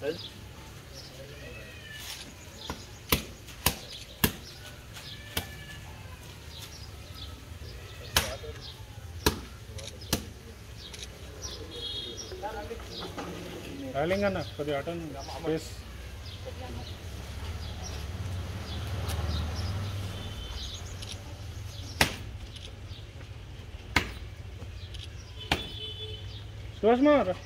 rolling అన్న కొద్దిగా అటన్ place సుభాష్మా రా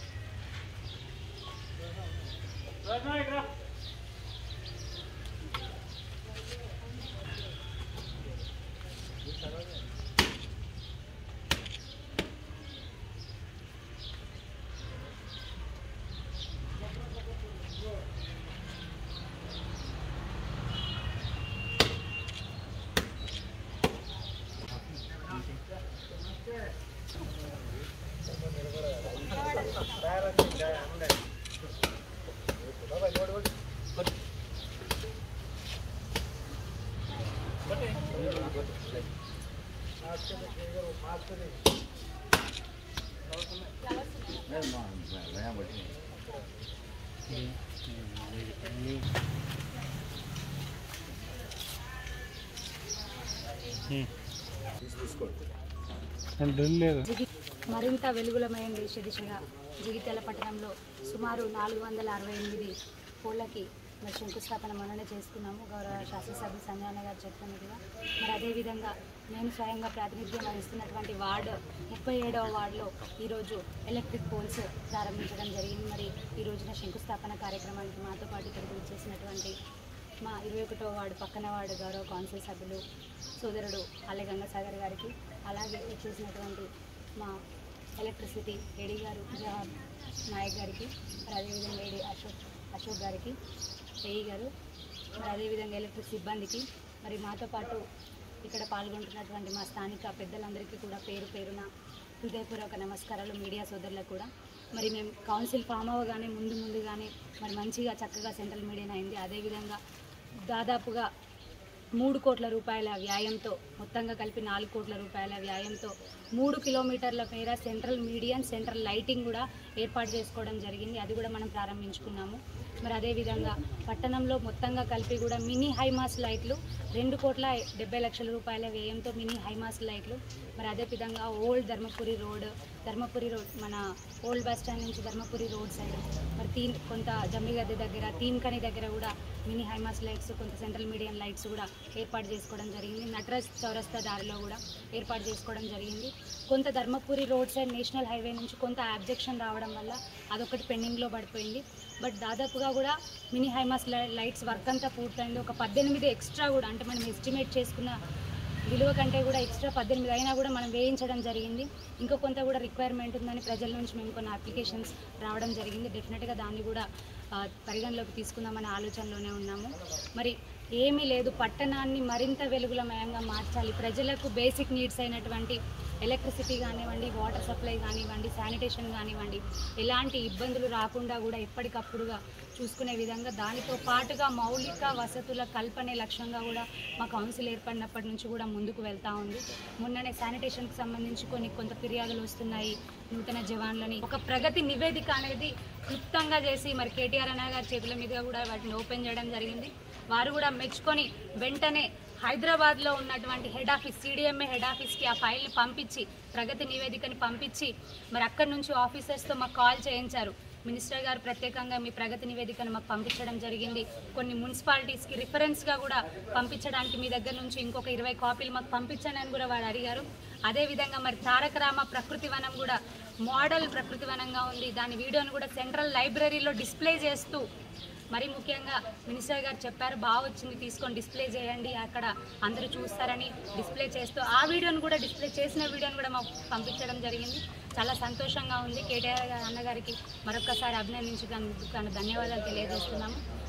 డ్రిల్ లేదు జిగి మరింత వెలుగులమయం చేసే దిశగా జగిత్యాల పట్టణంలో సుమారు నాలుగు వందల అరవై ఎనిమిది కోళ్ళకి మరి శంకుస్థాపన మొన్ననే చేసుకున్నాము గౌరవ శాసనసభ్యులు సంజయన గారు చెప్పినట్టుగా మరి అదేవిధంగా నేను స్వయంగా ప్రాతినిధ్యం వహిస్తున్నటువంటి వార్డు ముప్పై ఏడవ వార్డులో ఈరోజు ఎలక్ట్రిక్ పోల్స్ ప్రారంభించడం జరిగింది మరి ఈ రోజున శంకుస్థాపన కార్యక్రమానికి మాతో పాటు ఇక్కడికి వచ్చేసినటువంటి మా ఇరవై ఒకటో వార్డు పక్కన వార్డు గౌరవ కౌన్సిల్ సభ్యులు సోదరుడు అల్లె గంగాసాగర్ గారికి అలాగే వచ్చేసినటువంటి మా ఎలక్ట్రిసిటీ ఏడీ గారు జవాబ్ నాయక్ గారికి మరి అదేవిధంగా ఏడీ అశోక్ అశోక్ గారికి ఏఈ గారు మరి అదేవిధంగా ఎలక్ట్రిక్ సిబ్బందికి మరి మాతో పాటు ఇక్కడ పాల్గొంటున్నటువంటి మా స్థానిక పెద్దలందరికీ కూడా పేరు పేరున హృదయపూర్వక నమస్కారాలు మీడియా సోదరులకు కూడా మరి మేము కౌన్సిల్ ఫామ్ అవ్వగానే ముందు ముందుగానే మరి మంచిగా చక్కగా సెంట్రల్ మీడియా అయింది అదేవిధంగా దాదాపుగా మూడు కోట్ల రూపాయల వ్యాయంతో మొత్తంగా కలిపి నాలుగు కోట్ల రూపాయల వ్యాయంతో మూడు కిలోమీటర్ల మేర సెంట్రల్ మీడియం సెంట్రల్ లైటింగ్ కూడా ఏర్పాటు చేసుకోవడం జరిగింది అది కూడా మనం ప్రారంభించుకున్నాము మరి అదేవిధంగా పట్టణంలో మొత్తంగా కలిపి కూడా మినీ హైమాస్ లైట్లు రెండు కోట్ల డెబ్బై లక్షల రూపాయల వ్యయంతో మినీ హైమాస్ లైట్లు మరి అదే విధంగా old Dharmapuri road Dharmapuri road మన ఓల్డ్ బస్ స్టాండ్ నుంచి ధర్మపురి రోడ్ సైడ్ మరి తీన్ కొంత జమ్మిగద్దె దగ్గర తీన్కని దగ్గర కూడా మినీ హైమాస్ లైట్స్ కొంత సెంట్రల్ మీడియం లైట్స్ కూడా ఏర్పాటు చేసుకోవడం జరిగింది నటరాజ్ చౌరస్తా దారిలో కూడా ఏర్పాటు చేసుకోవడం జరిగింది కొంత Dharmapuri road side national highway నుంచి కొంత ఆబ్జెక్షన్ రావడం వల్ల అదొకటి పెండింగ్లో పడిపోయింది బట్ దాదాపుగా కూడా మినీ హైమాస్ లై- లైట్స్ వర్క్ అంతా పూర్తయింది ఒక పద్దెనిమిది ఎక్స్ట్రా కూడా అంటే మనం ఎస్టిమేట్ చేసుకున్న విలువ కంటే కూడా ఎక్స్ట్రా పద్దెనిమిది అయినా కూడా మనం వేయించడం జరిగింది ఇంకా కొంత కూడా రిక్వైర్మెంట్ ఉందని ప్రజల నుంచి మేము కొన్ని అప్లికేషన్స్ రావడం జరిగింది డెఫినెట్గా దాన్ని కూడా ఆ, పరిగణలోకి తీసుకుందామనే ఆలోచనలోనే ఉన్నాము మరి ఏమీ లేదు పట్టణాన్ని మరింత వెలుగులమయంగా మార్చాలి ప్రజలకు బేసిక్ నీడ్స్ అయినటువంటి ఎలక్ట్రిసిటీ కానివ్వండి వాటర్ సప్లై కానివ్వండి శానిటేషన్ కానివ్వండి ఎలాంటి ఇబ్బందులు రాకుండా కూడా ఎప్పటికప్పుడుగా చూసుకునే విధంగా దానితో పాటుగా మౌలిక వసతుల కల్పనే లక్ష్యంగా కూడా మా కౌన్సిల్ ఏర్పడినప్పటి నుంచి కూడా ముందుకు వెళ్తా ఉంది మొన్ననే శానిటేషన్కి సంబంధించి కొన్ని కొంత ఫిర్యాదులు వస్తున్నాయి నూతన జవాన్లని ఒక ప్రగతి నివేదిక అనేది క్లుప్తంగా చేసి మరి కేటీఆర్ అన్న గారి చేతుల మీదుగా కూడా వాటిని ఓపెన్ చేయడం జరిగింది వారు కూడా మెచ్చుకొని వెంటనే హైదరాబాద్లో ఉన్నటువంటి హెడ్ ఆఫీస్ సిడిఎంఏ హెడ్ ఆఫీస్కి ఆ ఫైల్ని పంపించి ప్రగతి నివేదికని పంపించి మరి అక్కడి నుంచి ఆఫీసర్స్తో మాకు కాల్ చేయించారు మినిస్టర్ గారు ప్రత్యేకంగా మీ ప్రగతి నివేదికను మాకు పంపించడం జరిగింది కొన్ని మున్సిపాలిటీస్కి రిఫరెన్స్గా కూడా పంపించడానికి మీ దగ్గర నుంచి ఇంకొక ఇరవై కాపీలు మాకు పంపించండి అని కూడా వారు అడిగారు అదేవిధంగా మరి తారక రామ ప్రకృతి వనం కూడా మోడల్ ప్రకృతి వనంగా ఉంది దాని వీడియోను కూడా సెంట్రల్ లైబ్రరీలో డిస్ప్లే చేస్తూ మరి ముఖ్యంగా మినిస్టర్ గారు చెప్పారు బాగా వచ్చింది తీసుకొని డిస్ప్లే చేయండి అక్కడ అందరూ చూస్తారని డిస్ప్లే చేస్తూ ఆ వీడియోను కూడా డిస్ప్లే చేసిన వీడియోను కూడా మాకు పంపించడం జరిగింది చాలా సంతోషంగా ఉంది కేటీఆర్ గారు అన్నగారికి మరొకసారి అభినందించుకున్నందుకు ధన్యవాదాలు తెలియజేస్తున్నాము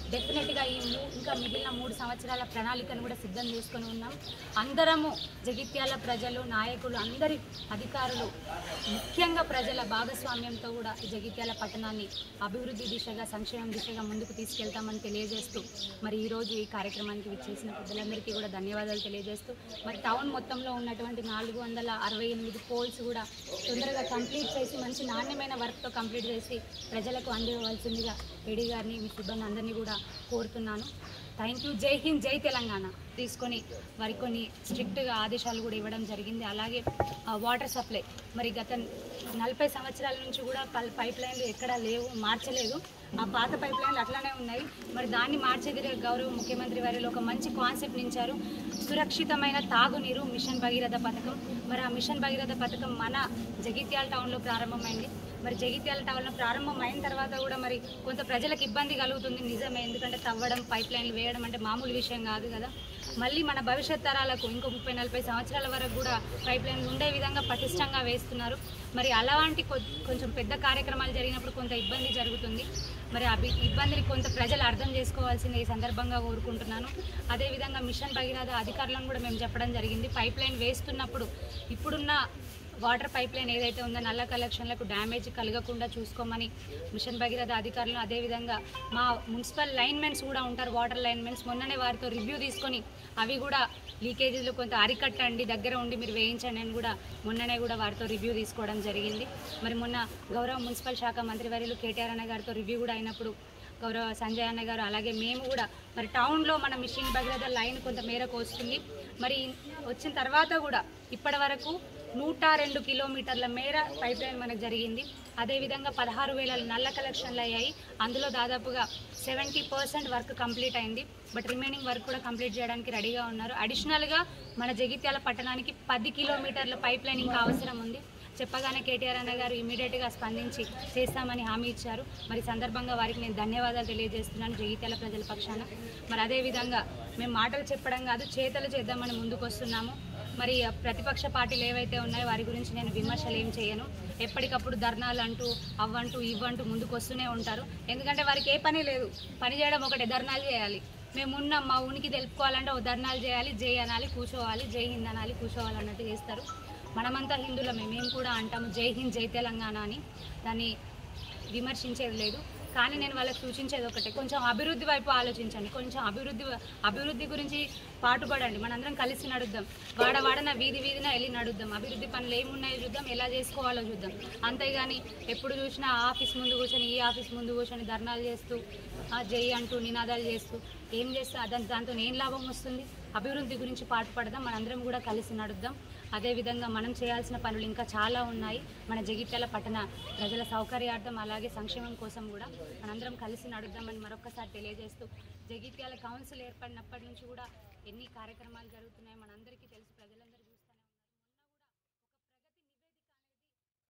డెఫినెట్గా ఈ మూ ఇంకా మిగిలిన మూడు సంవత్సరాల ప్రణాళికను కూడా సిద్ధం చేసుకొని ఉన్నాం అందరము జగిత్యాల ప్రజలు నాయకులు అందరి అధికారులు ముఖ్యంగా ప్రజల భాగస్వామ్యంతో కూడా ఈ జగిత్యాల పట్టణాన్ని అభివృద్ధి దిశగా సంక్షేమం దిశగా ముందుకు తీసుకెళ్తామని తెలియజేస్తూ మరి ఈరోజు ఈ కార్యక్రమానికి విచ్చేసిన పెద్దలందరికీ కూడా ధన్యవాదాలు తెలియజేస్తూ మరి టౌన్ మొత్తంలో ఉన్నటువంటి నాలుగు వందల అరవై ఎనిమిది పోల్స్ కూడా తొందరగా కంప్లీట్ చేసి మంచి నాణ్యమైన వర్క్తో కంప్లీట్ చేసి ప్రజలకు అందివ్వవలసిందిగా ఏడీ గారిని మీ సిబ్బంది అందరినీ కూడా కోరుతున్నాను థ్యాంక్ యూ జై హింద్ జై తెలంగాణ తీసుకొని వారికి కొన్ని స్ట్రిక్ట్గా ఆదేశాలు కూడా ఇవ్వడం జరిగింది అలాగే ఆ, వాటర్ సప్లై మరి గత నలభై సంవత్సరాల నుంచి కూడా పల్ పైప్ లైన్లు ఎక్కడా లేవు మార్చలేదు ఆ పాత పైప్ లైన్లు అట్లానే ఉన్నాయి మరి దాన్ని మార్చేది గౌరవ ముఖ్యమంత్రి వారిలో ఒక మంచి కాన్సెప్ట్ నించారు సురక్షితమైన తాగునీరు మిషన్ భగీరథ పథకం మరి ఆ మిషన్ భగీరథ పథకం మన జగిత్యాల టౌన్లో ప్రారంభమైంది మరి జగిత్యాల టౌన్లో ప్రారంభం అయిన తర్వాత కూడా మరి కొంత ప్రజలకు ఇబ్బంది కలుగుతుంది నిజమే ఎందుకంటే తవ్వడం పైప్ లైన్లు వేయడం అంటే మామూలు విషయం కాదు కదా మళ్ళీ మన భవిష్యత్ తరాలకు ఇంకో ముప్పై నలభై సంవత్సరాల వరకు కూడా పైప్ లైన్లు ఉండే విధంగా పటిష్టంగా వేస్తున్నారు మరి అలాంటి కొ- కొంచెం పెద్ద కార్యక్రమాలు జరిగినప్పుడు కొంత ఇబ్బంది జరుగుతుంది మరి ఆ బి- ఇబ్బందిని కొంత ప్రజలు అర్థం చేసుకోవాల్సింది ఈ సందర్భంగా కోరుకుంటున్నాను అదేవిధంగా మిషన్ భగీరథ అధికారులను కూడా మేము చెప్పడం జరిగింది పైప్ లైన్ వేస్తున్నప్పుడు ఇప్పుడున్న వాటర్ పైప్ లైన్ ఏదైతే ఉందో నల్ల కలెక్షన్లకు డ్యామేజ్ కలగకుండా చూసుకోమని మిషన్ భగీరథ అధికారులు అదేవిధంగా మా మున్సిపల్ లైన్మెన్స్ కూడా ఉంటారు వాటర్ లైన్మెన్స్ మొన్ననే వారితో రివ్యూ తీసుకొని అవి కూడా లీకేజీలు కొంత అరికట్టండి దగ్గర ఉండి మీరు వేయించండి అని కూడా మొన్ననే కూడా వారితో రివ్యూ తీసుకోవడం జరిగింది మరి మొన్న గౌరవ మున్సిపల్ శాఖ మంత్రి వర్యులు కేటీఆర్ అన్న గారితో రివ్యూ కూడా అయినప్పుడు గౌరవ సంజయ్ అన్న గారు అలాగే మేము కూడా మరి టౌన్లో మన మిషన్ భగీరథ లైన్ కొంత మేరకు వస్తుంది మరి వచ్చిన తర్వాత కూడా ఇప్పటి వరకు నూట రెండు కిలోమీటర్ల మేర పైప్ లైన్ మనకు జరిగింది అదేవిధంగా పదహారు వేల నల్ల కలెక్షన్లు అయ్యాయి అందులో దాదాపుగా సెవెంటీ పర్సెంట్ వర్క్ కంప్లీట్ అయింది బట్ రిమైనింగ్ వర్క్ కూడా కంప్లీట్ చేయడానికి రెడీగా ఉన్నారు అడిషనల్గా మన జగిత్యాల పట్టణానికి పది కిలోమీటర్ల పైప్ లైన్ ఇంకా అవసరం ఉంది చెప్పగానే కేటీఆర్ అన్న గారు ఇమీడియట్గా స్పందించి చేస్తామని హామీ ఇచ్చారు మరి సందర్భంగా వారికి నేను ధన్యవాదాలు తెలియజేస్తున్నాను జగిత్యాల ప్రజల పక్షాన మరి అదేవిధంగా మేము మాటలు చెప్పడం కాదు చేతలు చేద్దామని ముందుకు వస్తున్నాము మరి ప్రతిపక్ష పార్టీలు ఏవైతే ఉన్నాయో వారి గురించి నేను విమర్శలు ఏం చేయను ఎప్పటికప్పుడు ధర్నాలు అంటూ అవ్వంటూ ఇవ్వంటూ ముందుకు వస్తూనే ఉంటారు ఎందుకంటే వారికి ఏ పని లేదు పని చేయడం ఒకటే ధర్నాలు చేయాలి మేము ఉన్నాం మా ఉనికి తెలుపుకోవాలంటే ఓ ధర్నాలు చేయాలి జై అనాలి కూర్చోవాలి జై హింద్ అనాలి కూర్చోవాలి అన్నట్టు చేస్తారు మనమంతా హిందువులమే మేము కూడా అంటాము జై హింద్ జై తెలంగాణ అని దాన్ని విమర్శించేది లేదు కానీ నేను వాళ్ళకి సూచించేది ఒకటే కొంచెం అభివృద్ధి వైపు ఆలోచించండి కొంచెం అభివృద్ధి అభివృద్ధి గురించి పాటుపడండి మనందరం కలిసి నడుద్దాం వాడ వాడన వీధి వీధిన వెళ్ళి నడుద్దాం అభివృద్ధి పనులు ఏమున్నాయో చూద్దాం ఎలా చేసుకోవాలో చూద్దాం అంతేగాని ఎప్పుడు చూసినా ఆ ఆఫీస్ ముందు కూర్చొని ఈ ఆఫీస్ ముందు కూర్చొని ధర్నాలు చేస్తూ ఆ జై అంటూ నినాదాలు చేస్తూ ఏం చేస్తా దాని దాంతో ఏం లాభం వస్తుంది అభివృద్ధి గురించి పాటుపడదాం మనందరం కూడా కలిసి నడుద్దాం అదేవిధంగా మనం చేయాల్సిన పనులు ఇంకా చాలా ఉన్నాయి మన జగిత్యాల పట్టణ ప్రజల సౌకర్యార్థం అలాగే సంక్షేమం కోసం కూడా మనందరం కలిసి నడుద్దామని మరొకసారి తెలియజేస్తూ జగిత్యాల కౌన్సిల్ ఏర్పడినప్పటి నుంచి కూడా ఎన్ని కార్యక్రమాలు జరుగుతున్నాయో మనందరికీ తెలుసు ప్రజలందరికీ